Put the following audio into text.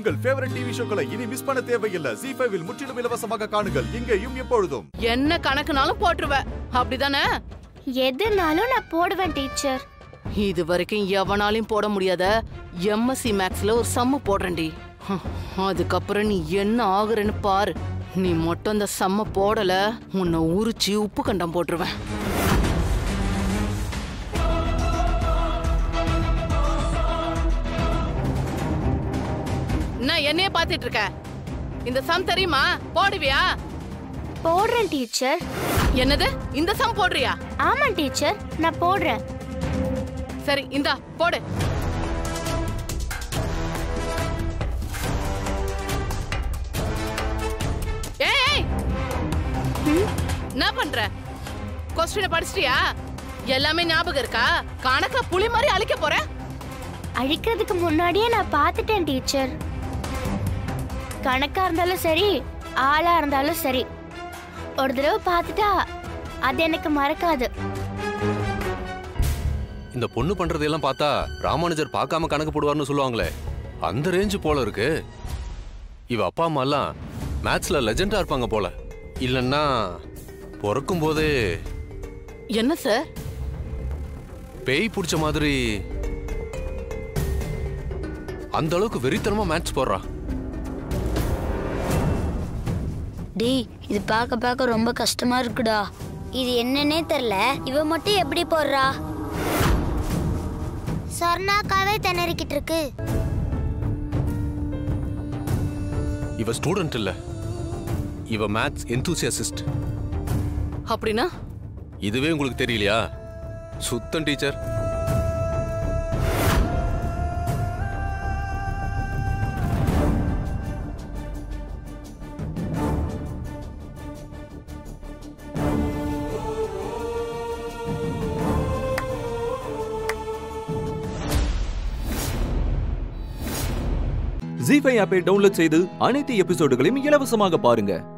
உங்கள் favourite TV ஷோக்களை இனி miss பண்ண தேவையில்லை ஜி ஃபைவில் முற்றிலும் இலவசமாக காணுங்கள் இங்கேயும் எப்பொழுதும் என்ன கணக்குனாலும் போட்டுருவ அப்படிதானே எதுனாலும் நான் போடுவேன் டீச்சர் இது வரைக்கும் எவனாலையும் போட முடியாத எம்எஸ்சி மேக்ஸ்ல ஒரு சம்மு போடுறேன்டி ஹம், அதுக்கப்புறம் நீ என்ன ஆகுறன்னு பாரு நீ மட்டும் அந்த சம்ம போடல உன்னை உரிச்சு உப்பு கண்டம் போட்டுருவேன் என்ன என்னைய பாத்துட்டு இருக்க இந்த சம் தெரியுமா போடுவியா போடுறேன் டீச்சர் என்னது இந்த சம் போடுறியா ஆமா டீச்சர் நான் போடுறேன் சரி இந்தா போடு ஏய் ஏய். என்ன பண்ற கொஸ்டினை படிச்சிட்டியா எல்லாமே ஞாபகம் இருக்கா கணக்குல புலி மாதிரி அழிக்க போற அழிக்கிறதுக்கு முன்னாடியே நான் பார்த்துட்டேன் டீச்சர் கணக்கா இருந்தாலும் சரி ஆளா இருந்தாலும் சரி ஒரு தடவை பார்த்துட்டா அது எனக்கு மறக்காது இந்த பொண்ணு பண்றதையெல்லாம் பார்த்தா ராமானுஜர் பார்க்காம கணக்கு போடுவார்னு சொல்லுவாங்களே அந்த ரேஞ்சு போல இருக்கு இவ அப்பா அம்மா எல்லாம் மேத்ஸ்ல லெஜெண்டா இருப்பாங்க போல இல்லைன்னா பிறக்கும் போதே என்ன சார் பேய் பிடிச்ச மாதிரி அந்த அளவுக்கு வெறித்தனமா மேட்ச் போடுறா டேய் இது பார்க்க பார்க்க ரொம்ப கஷ்டமா இருக்குடா இது என்னன்னே தெரியல இவ மட்டும் எப்படி போடுறா சொர்ணாக்காவே திணறிக்கிட்டு இருக்கு இவ ஸ்டூடெண்ட் இல்ல இவ மேத்ஸ் எந்தூசியாசிஸ்ட் அப்படின்னா இதுவே உங்களுக்கு தெரியலையா சுத்தம் டீச்சர் ஜி ஃபைவ் ஆப்பை டவுன்லோட் செய்து அனைத்து எபிசோடுகளையும் இலவசமாக பாருங்க